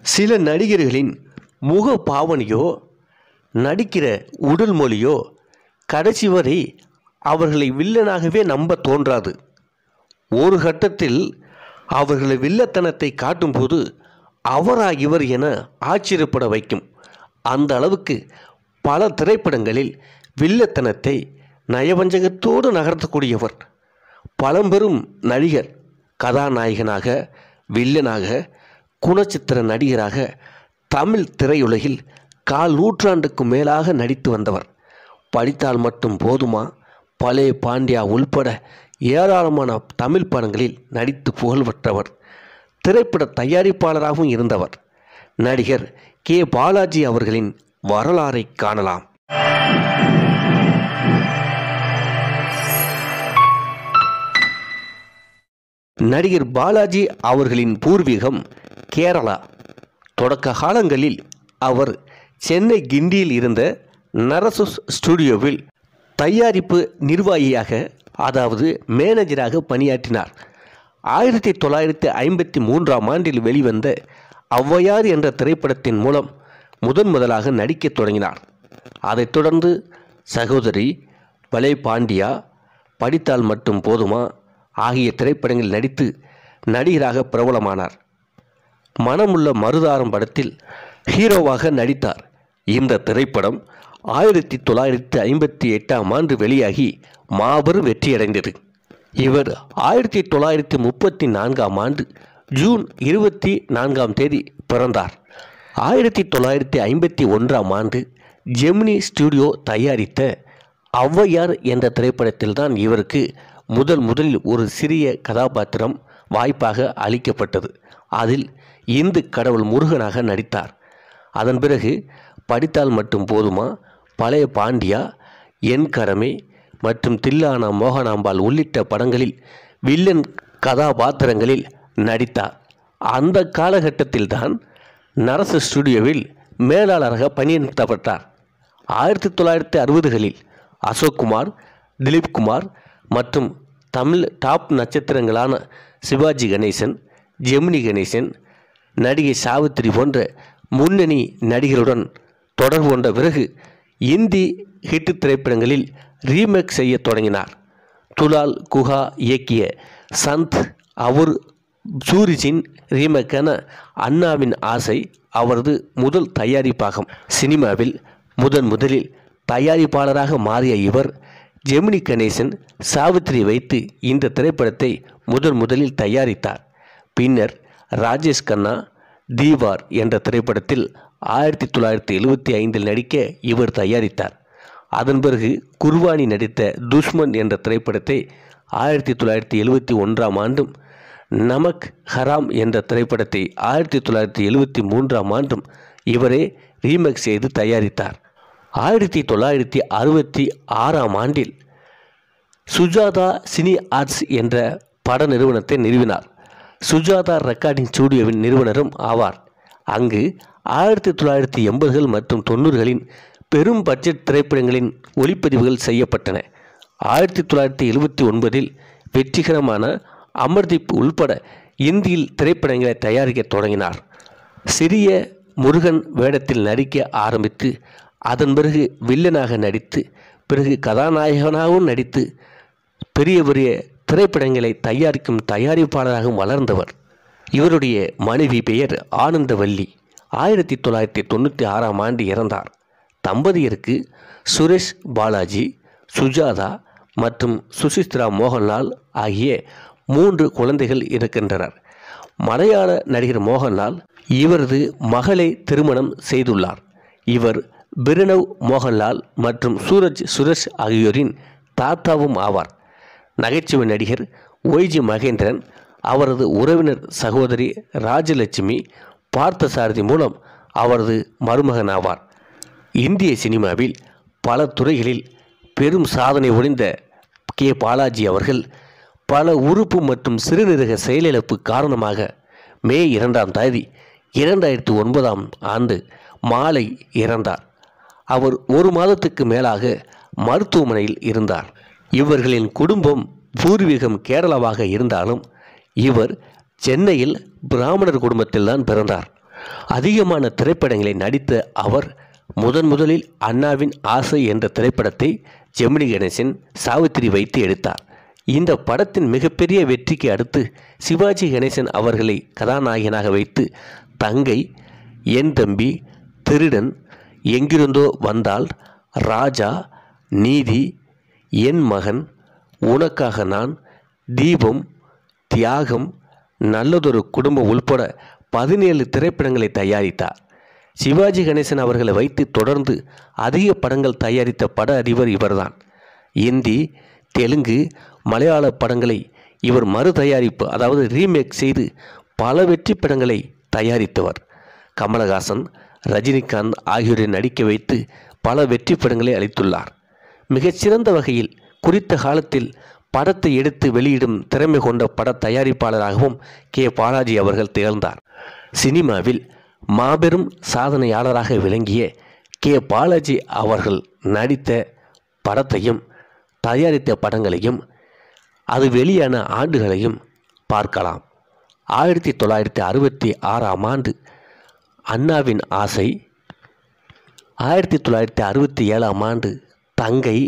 சில நடிகர்களின் முக பாவனையோ நடிக்கிற உடல் மொழியோ கடைசி வரை அவர்களை வில்லனாகவே நம்ப தோன்றாது ஒரு கட்டத்தில் அவர்களை வில்லத்தனத்தை காட்டும்போது அவரா இவர் என ஆச்சரியப்பட வைக்கும் அந்த அளவுக்கு பல திரைப்படங்களில் வில்லத்தனத்தை நயவஞ்சகத்தோடு நகர்த்தக்கூடியவர் பழம்பெரும் நடிகர் கதாநாயகனாக வில்லனாக குணச்சித்திர நடிகராக தமிழ் திரையுலகில் கால் நூற்றாண்டுக்கு மேலாக நடித்து வந்தவர் படித்தால் மட்டும் போதுமா பழைய பாண்டியா உள்பட ஏராளமான தமிழ் படங்களில் நடித்து புகழ்பெற்றவர் திரைப்பட தயாரிப்பாளராகவும் இருந்தவர் நடிகர் கே பாலாஜி அவர்களின் வரலாறை காணலாம் நடிகர் பாலாஜி அவர்களின் பூர்வீகம் கேரளா தொடக்க காலங்களில் அவர் சென்னை கிண்டியில் இருந்த நரசுஸ் ஸ்டுடியோவில் தயாரிப்பு நிர்வாகியாக அதாவது மேனேஜராக பணியாற்றினார் ஆயிரத்தி தொள்ளாயிரத்தி ஐம்பத்தி மூன்றாம் ஆண்டில் வெளிவந்த ஔவையார் என்ற திரைப்படத்தின் மூலம் முதன் முதலாக நடிக்கத் தொடங்கினார் அதைத் தொடர்ந்து சகோதரி வலை பாண்டியா படித்தால் மட்டும் போதுமா ஆகிய திரைப்படங்களில் நடித்து நடிகராக பிரபலமானார் மனமுள்ள மருதாரம் படத்தில் ஹீரோவாக நடித்தார் இந்த திரைப்படம் ஆயிரத்தி தொள்ளாயிரத்தி ஐம்பத்தி எட்டாம் ஆண்டு வெளியாகி மாபெரும் வெற்றியடைந்தது இவர் ஆயிரத்தி தொள்ளாயிரத்தி முப்பத்தி நான்காம் ஆண்டு ஜூன் இருபத்தி நான்காம் தேதி பிறந்தார் ஆயிரத்தி தொள்ளாயிரத்தி ஐம்பத்தி ஒன்றாம் ஆண்டு ஜெமினி ஸ்டுடியோ தயாரித்த ஔவையார் என்ற திரைப்படத்தில்தான் இவருக்கு முதல் முதலில் ஒரு சிறிய கதாபாத்திரம் வாய்ப்பாக அளிக்கப்பட்டது அதில் இந்து கடவுள் முருகனாக நடித்தார் அதன் பிறகு படித்தால் மட்டும் போதுமா பழைய பாண்டியா என் கரமே மற்றும் தில்லானா மோகனாம்பாள் உள்ளிட்ட படங்களில் வில்லன் கதாபாத்திரங்களில் நடித்தார் அந்த காலகட்டத்தில்தான் நரசு ஸ்டுடியோவில் மேலாளராக பணியமர்த்தப்பட்டார் ஆயிரத்தி தொள்ளாயிரத்தி அறுபதுகளில் அசோக்குமார் திலீப் குமார் மற்றும் தமிழ் டாப் நட்சத்திரங்களான சிவாஜி கணேசன் ஜெமினி கணேசன் நடிகை சாவித்திரி போன்ற முன்னணி நடிகருடன் தொடர்பு கொண்ட பிறகு இந்தி ஹிட் திரைப்படங்களில் ரீமேக் செய்ய தொடங்கினார் துலால் குஹா இயக்கிய சந்த் அவர் சூரிஜின் ரீமேக்கான அண்ணாவின் ஆசை அவரது முதல் தயாரிப்பாகும் சினிமாவில் முதன் முதலில் தயாரிப்பாளராக மாறிய இவர் ஜெமினி கணேசன் சாவித்திரி வைத்து இந்த திரைப்படத்தை முதன் முதலில் தயாரித்தார் பின்னர் ராஜேஷ் கண்ணா தீவார் என்ற திரைப்படத்தில் ஆயிரத்தி தொள்ளாயிரத்தி எழுபத்தி ஐந்தில் நடிக்க இவர் தயாரித்தார் அதன் பிறகு குர்வானி நடித்த துஷ்மன் என்ற திரைப்படத்தை ஆயிரத்தி தொள்ளாயிரத்தி எழுபத்தி ஒன்றாம் ஆண்டும் நமக் ஹராம் என்ற திரைப்படத்தை ஆயிரத்தி தொள்ளாயிரத்தி எழுபத்தி மூன்றாம் ஆண்டும் இவரே ரீமேக் செய்து தயாரித்தார் ஆயிரத்தி தொள்ளாயிரத்தி அறுபத்தி ஆறாம் ஆண்டில் சுஜாதா சினி ஆர்ட்ஸ் என்ற பட நிறுவனத்தை நிறுவினார் சுஜாதா ரெக்கார்டிங் ஸ்டூடியோவின் நிறுவனரும் ஆவார் அங்கு ஆயிரத்தி தொள்ளாயிரத்தி எண்பதுகள் மற்றும் தொண்ணூறுகளின் பெரும் பட்ஜெட் திரைப்படங்களின் ஒளிப்பதிவுகள் செய்யப்பட்டன ஆயிரத்தி தொள்ளாயிரத்தி எழுபத்தி ஒன்பதில் வெற்றிகரமான அமர்தீப் உள்பட இந்தியில் திரைப்படங்களை தயாரிக்கத் தொடங்கினார் சிறிய முருகன் வேடத்தில் நடிக்க ஆரம்பித்து அதன் பிறகு வில்லனாக நடித்து பிறகு கதாநாயகனாகவும் நடித்து பெரிய பெரிய திரைப்படங்களை தயாரிக்கும் தயாரிப்பாளராகவும் வளர்ந்தவர் இவருடைய மனைவி பெயர் ஆனந்தவல்லி ஆயிரத்தி தொள்ளாயிரத்தி தொண்ணூற்றி ஆறாம் ஆண்டு இறந்தார் தம்பதியருக்கு சுரேஷ் பாலாஜி சுஜாதா மற்றும் சுசித்ரா மோகன்லால் ஆகிய மூன்று குழந்தைகள் இருக்கின்றனர் மலையாள நடிகர் மோகன்லால் இவரது மகளை திருமணம் செய்துள்ளார் இவர் பிரணவ் மோகன்லால் மற்றும் சூரஜ் சுரேஷ் ஆகியோரின் தாத்தாவும் ஆவார் நகைச்சுவை நடிகர் ஒய்ஜி மகேந்திரன் அவரது உறவினர் சகோதரி ராஜலட்சுமி பார்த்தசாரதி மூலம் அவரது மருமகன் ஆவார் இந்திய சினிமாவில் பல துறைகளில் பெரும் சாதனை புரிந்த கே பாலாஜி அவர்கள் பல உறுப்பு மற்றும் சிறுநீரக செயலிழப்பு காரணமாக மே இரண்டாம் தேதி இரண்டாயிரத்தி ஒன்பதாம் ஆண்டு மாலை இறந்தார் அவர் ஒரு மாதத்துக்கு மேலாக மருத்துவமனையில் இருந்தார் இவர்களின் குடும்பம் பூர்வீகம் கேரளாவாக இருந்தாலும் இவர் சென்னையில் பிராமணர் குடும்பத்தில்தான் பிறந்தார் அதிகமான திரைப்படங்களில் நடித்த அவர் முதன் முதலில் அண்ணாவின் ஆசை என்ற திரைப்படத்தை ஜெமினி கணேசன் சாவித்திரி வைத்து எடுத்தார் இந்த படத்தின் மிகப்பெரிய வெற்றிக்கு அடுத்து சிவாஜி கணேசன் அவர்களை கதாநாயகனாக வைத்து தங்கை என் தம்பி திருடன் எங்கிருந்தோ வந்தால் ராஜா நீதி என் மகன் உனக்காக நான் தீபம் தியாகம் நல்லதொரு குடும்பம் உள்பட பதினேழு திரைப்படங்களை தயாரித்தார் சிவாஜி கணேசன் அவர்களை வைத்து தொடர்ந்து அதிக படங்கள் தயாரித்த பட அதிபர் இவர்தான் இந்தி தெலுங்கு மலையாள படங்களை இவர் மறு தயாரிப்பு அதாவது ரீமேக் செய்து பல வெற்றி படங்களை தயாரித்தவர் கமலஹாசன் ரஜினிகாந்த் ஆகியோரை நடிக்க வைத்து பல வெற்றி படங்களை அளித்துள்ளார் மிகச்சிறந்த வகையில் குறித்த காலத்தில் படத்தை எடுத்து வெளியிடும் திறமை கொண்ட பட தயாரிப்பாளராகவும் கே பாலாஜி அவர்கள் திகழ்ந்தார் சினிமாவில் மாபெரும் சாதனையாளராக விளங்கிய கே பாலாஜி அவர்கள் நடித்த படத்தையும் தயாரித்த படங்களையும் அது வெளியான ஆண்டுகளையும் பார்க்கலாம் ஆயிரத்தி தொள்ளாயிரத்தி அறுபத்தி ஆறாம் ஆண்டு அண்ணாவின் ஆசை ஆயிரத்தி தொள்ளாயிரத்தி அறுபத்தி ஏழாம் ஆண்டு தங்கை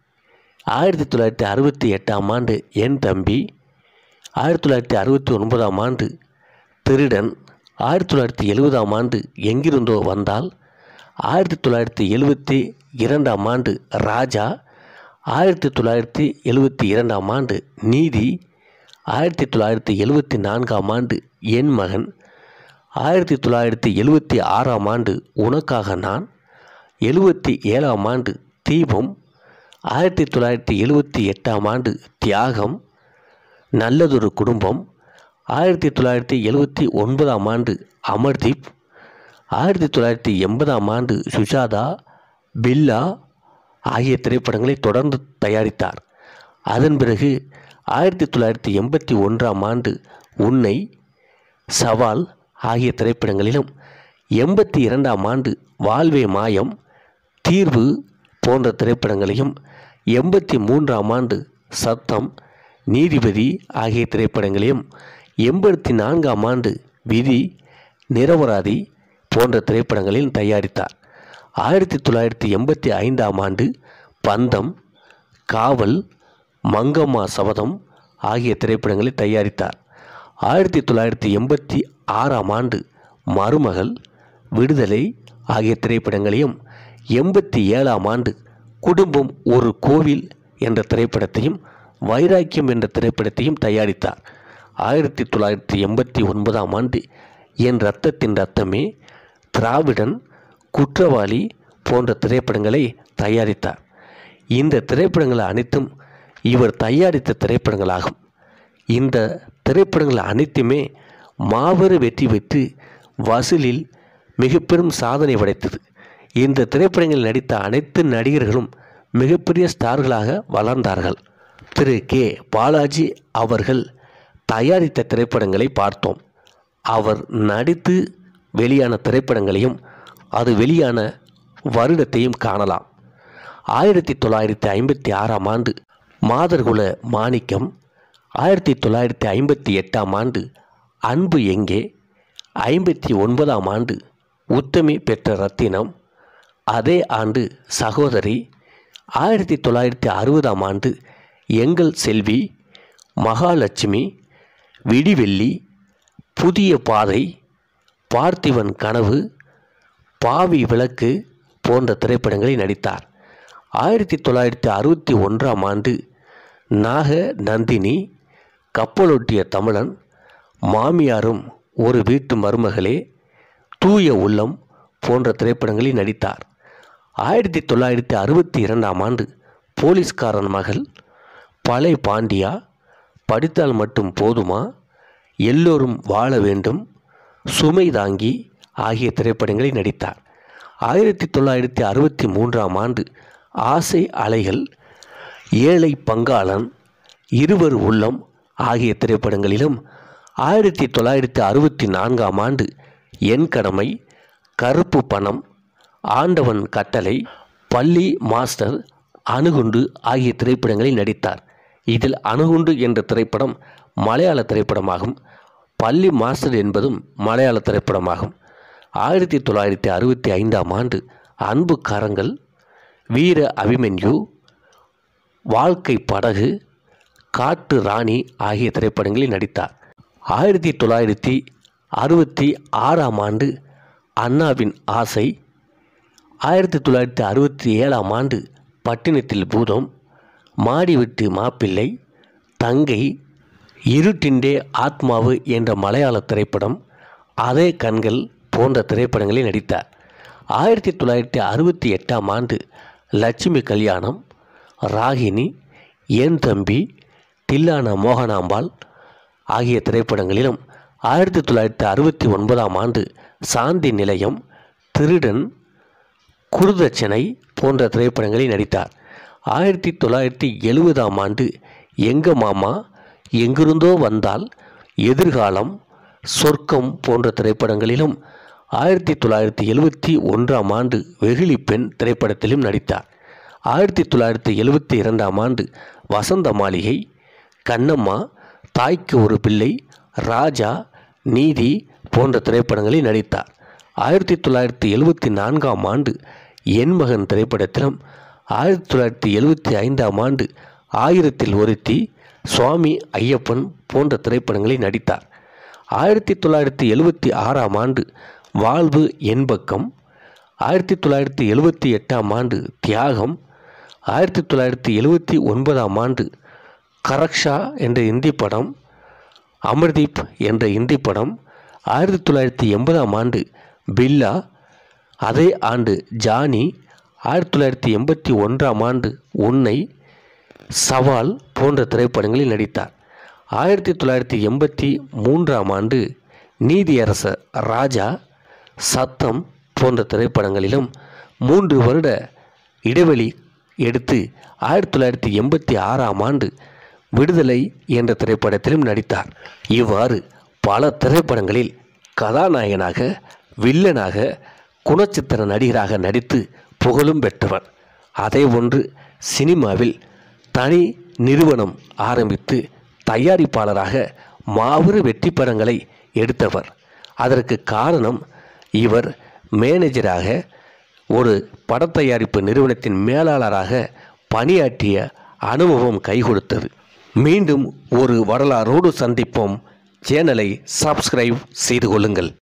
ஆயிரத்தி தொள்ளாயிரத்தி அறுபத்தி எட்டாம் ஆண்டு என் தம்பி ஆயிரத்தி தொள்ளாயிரத்தி அறுபத்தி ஒன்பதாம் ஆண்டு திருடன் ஆயிரத்தி தொள்ளாயிரத்தி எழுபதாம் ஆண்டு எங்கிருந்தோ வந்தால் ஆயிரத்தி தொள்ளாயிரத்தி எழுபத்தி இரண்டாம் ஆண்டு ராஜா ஆயிரத்தி தொள்ளாயிரத்தி எழுபத்தி இரண்டாம் ஆண்டு நீதி ஆயிரத்தி தொள்ளாயிரத்தி எழுபத்தி நான்காம் ஆண்டு என் மகன் ஆயிரத்தி தொள்ளாயிரத்தி எழுபத்தி ஆறாம் ஆண்டு உனக்காக நான் எழுபத்தி ஏழாம் ஆண்டு தீபம் ஆயிரத்தி தொள்ளாயிரத்தி எழுபத்தி எட்டாம் ஆண்டு தியாகம் நல்லதொரு குடும்பம் ஆயிரத்தி தொள்ளாயிரத்தி எழுபத்தி ஒன்பதாம் ஆண்டு அமர்தீப் ஆயிரத்தி தொள்ளாயிரத்தி எண்பதாம் ஆண்டு சுஜாதா பில்லா ஆகிய திரைப்படங்களை தொடர்ந்து தயாரித்தார் அதன் பிறகு ஆயிரத்தி தொள்ளாயிரத்தி எண்பத்தி ஒன்றாம் ஆண்டு உன்னை சவால் ஆகிய திரைப்படங்களிலும் எண்பத்தி இரண்டாம் ஆண்டு வாழ்வே மாயம் தீர்வு போன்ற திரைப்படங்களையும் எண்பத்தி மூன்றாம் ஆண்டு சத்தம் நீதிபதி ஆகிய திரைப்படங்களையும் எண்பத்தி நான்காம் ஆண்டு விதி நிரபராதி போன்ற திரைப்படங்களில் தயாரித்தார் ஆயிரத்தி தொள்ளாயிரத்தி எண்பத்தி ஐந்தாம் ஆண்டு பந்தம் காவல் மங்கம்மா சபதம் ஆகிய திரைப்படங்களை தயாரித்தார் ஆயிரத்தி தொள்ளாயிரத்தி எண்பத்தி ஆறாம் ஆண்டு மருமகள் விடுதலை ஆகிய திரைப்படங்களையும் எண்பத்தி ஏழாம் ஆண்டு குடும்பம் ஒரு கோவில் என்ற திரைப்படத்தையும் வைராக்கியம் என்ற திரைப்படத்தையும் தயாரித்தார் ஆயிரத்தி தொள்ளாயிரத்தி எண்பத்தி ஒன்பதாம் ஆண்டு என் ரத்தத்தின் ரத்தமே திராவிடன் குற்றவாளி போன்ற திரைப்படங்களை தயாரித்தார் இந்த திரைப்படங்கள் அனைத்தும் இவர் தயாரித்த திரைப்படங்களாகும் இந்த திரைப்படங்கள் அனைத்துமே மாபெரும் வெற்றி பெற்று வசூலில் மிக பெரும் சாதனை படைத்தது இந்த திரைப்படங்களில் நடித்த அனைத்து நடிகர்களும் மிகப்பெரிய ஸ்டார்களாக வளர்ந்தார்கள் திரு கே பாலாஜி அவர்கள் தயாரித்த திரைப்படங்களை பார்த்தோம் அவர் நடித்து வெளியான திரைப்படங்களையும் அது வெளியான வருடத்தையும் காணலாம் ஆயிரத்தி தொள்ளாயிரத்தி ஐம்பத்தி ஆறாம் ஆண்டு மாதர்குல மாணிக்கம் ஆயிரத்தி தொள்ளாயிரத்தி ஐம்பத்தி எட்டாம் ஆண்டு அன்பு எங்கே ஐம்பத்தி ஒன்பதாம் ஆண்டு உத்தமி பெற்ற ரத்தினம் அதே ஆண்டு சகோதரி ஆயிரத்தி தொள்ளாயிரத்தி அறுபதாம் ஆண்டு எங்கள் செல்வி மகாலட்சுமி விடிவெள்ளி புதிய பாதை பார்த்திவன் கனவு பாவி விளக்கு போன்ற திரைப்படங்களில் நடித்தார் ஆயிரத்தி தொள்ளாயிரத்தி அறுபத்தி ஒன்றாம் ஆண்டு நாக நந்தினி கப்பலொட்டிய தமிழன் மாமியாரும் ஒரு வீட்டு மருமகளே தூய உள்ளம் போன்ற திரைப்படங்களில் நடித்தார் ஆயிரத்தி தொள்ளாயிரத்தி அறுபத்தி இரண்டாம் ஆண்டு போலீஸ்காரன் மகள் பலை பாண்டியா படித்தால் மட்டும் போதுமா எல்லோரும் வாழ வேண்டும் சுமை தாங்கி ஆகிய திரைப்படங்களில் நடித்தார் ஆயிரத்தி தொள்ளாயிரத்தி அறுபத்தி மூன்றாம் ஆண்டு ஆசை அலைகள் ஏழை பங்காளன் இருவர் உள்ளம் ஆகிய திரைப்படங்களிலும் ஆயிரத்தி தொள்ளாயிரத்தி அறுபத்தி நான்காம் ஆண்டு என் கடமை கருப்பு பணம் ஆண்டவன் கட்டளை பள்ளி மாஸ்டர் அணுகுண்டு ஆகிய திரைப்படங்களில் நடித்தார் இதில் அணுகுண்டு என்ற திரைப்படம் மலையாள திரைப்படமாகும் பள்ளி மாஸ்டர் என்பதும் மலையாள திரைப்படமாகும் ஆயிரத்தி தொள்ளாயிரத்தி அறுபத்தி ஐந்தாம் ஆண்டு அன்பு கரங்கள் வீர அபிமன்யு வாழ்க்கை படகு காட்டு ராணி ஆகிய திரைப்படங்களில் நடித்தார் ஆயிரத்தி தொள்ளாயிரத்தி அறுபத்தி ஆறாம் ஆண்டு அண்ணாவின் ஆசை ஆயிரத்தி தொள்ளாயிரத்தி அறுபத்தி ஏழாம் ஆண்டு பட்டினத்தில் பூதம் மாடி விட்டு மாப்பிள்ளை தங்கை இருட்டிண்டே ஆத்மாவு என்ற மலையாள திரைப்படம் அதே கண்கள் போன்ற திரைப்படங்களில் நடித்தார் ஆயிரத்தி தொள்ளாயிரத்தி அறுபத்தி எட்டாம் ஆண்டு லட்சுமி கல்யாணம் ராகினி என் தம்பி தில்லானா மோகனாம்பாள் ஆகிய திரைப்படங்களிலும் ஆயிரத்தி தொள்ளாயிரத்தி அறுபத்தி ஒன்பதாம் ஆண்டு சாந்தி நிலையம் திருடன் குருதட்சணை போன்ற திரைப்படங்களில் நடித்தார் ஆயிரத்தி தொள்ளாயிரத்தி எழுபதாம் ஆண்டு எங்க மாமா எங்கிருந்தோ வந்தால் எதிர்காலம் சொர்க்கம் போன்ற திரைப்படங்களிலும் ஆயிரத்தி தொள்ளாயிரத்தி எழுபத்தி ஒன்றாம் ஆண்டு வெகுளி பெண் திரைப்படத்திலும் நடித்தார் ஆயிரத்தி தொள்ளாயிரத்தி எழுபத்தி இரண்டாம் ஆண்டு வசந்த மாளிகை கண்ணம்மா தாய்க்கு ஒரு பிள்ளை ராஜா நீதி போன்ற திரைப்படங்களில் நடித்தார் ஆயிரத்தி தொள்ளாயிரத்தி எழுபத்தி நான்காம் ஆண்டு என் மகன் திரைப்படத்திலும் ஆயிரத்தி தொள்ளாயிரத்தி எழுபத்தி ஐந்தாம் ஆண்டு ஆயிரத்தில் ஒருத்தி சுவாமி ஐயப்பன் போன்ற திரைப்படங்களில் நடித்தார் ஆயிரத்தி தொள்ளாயிரத்தி எழுபத்தி ஆறாம் ஆண்டு வாழ்வு என் பக்கம் ஆயிரத்தி தொள்ளாயிரத்தி எழுபத்தி எட்டாம் ஆண்டு தியாகம் ஆயிரத்தி தொள்ளாயிரத்தி எழுபத்தி ஒன்பதாம் ஆண்டு கரக்ஷா என்ற இந்தி படம் அமர்தீப் என்ற இந்தி படம் ஆயிரத்தி தொள்ளாயிரத்தி எண்பதாம் ஆண்டு பில்லா அதே ஆண்டு ஜானி ஆயிரத்தி தொள்ளாயிரத்தி எண்பத்தி ஒன்றாம் ஆண்டு உன்னை சவால் போன்ற திரைப்படங்களில் நடித்தார் ஆயிரத்தி தொள்ளாயிரத்தி எண்பத்தி மூன்றாம் ஆண்டு நீதியரசர் ராஜா சத்தம் போன்ற திரைப்படங்களிலும் மூன்று வருட இடைவெளி எடுத்து ஆயிரத்தி தொள்ளாயிரத்தி எண்பத்தி ஆறாம் ஆண்டு விடுதலை என்ற திரைப்படத்திலும் நடித்தார் இவ்வாறு பல திரைப்படங்களில் கதாநாயகனாக வில்லனாக குணச்சித்திர நடிகராக நடித்து புகழும் பெற்றவர் அதே ஒன்று சினிமாவில் தனி நிறுவனம் ஆரம்பித்து தயாரிப்பாளராக மாபெரும் வெற்றி படங்களை எடுத்தவர் அதற்கு காரணம் இவர் மேனேஜராக ஒரு படத்தயாரிப்பு நிறுவனத்தின் மேலாளராக பணியாற்றிய அனுபவம் கை கொடுத்தது மீண்டும் ஒரு வரலாறோடு சந்திப்போம் சேனலை சப்ஸ்கிரைப் செய்து கொள்ளுங்கள்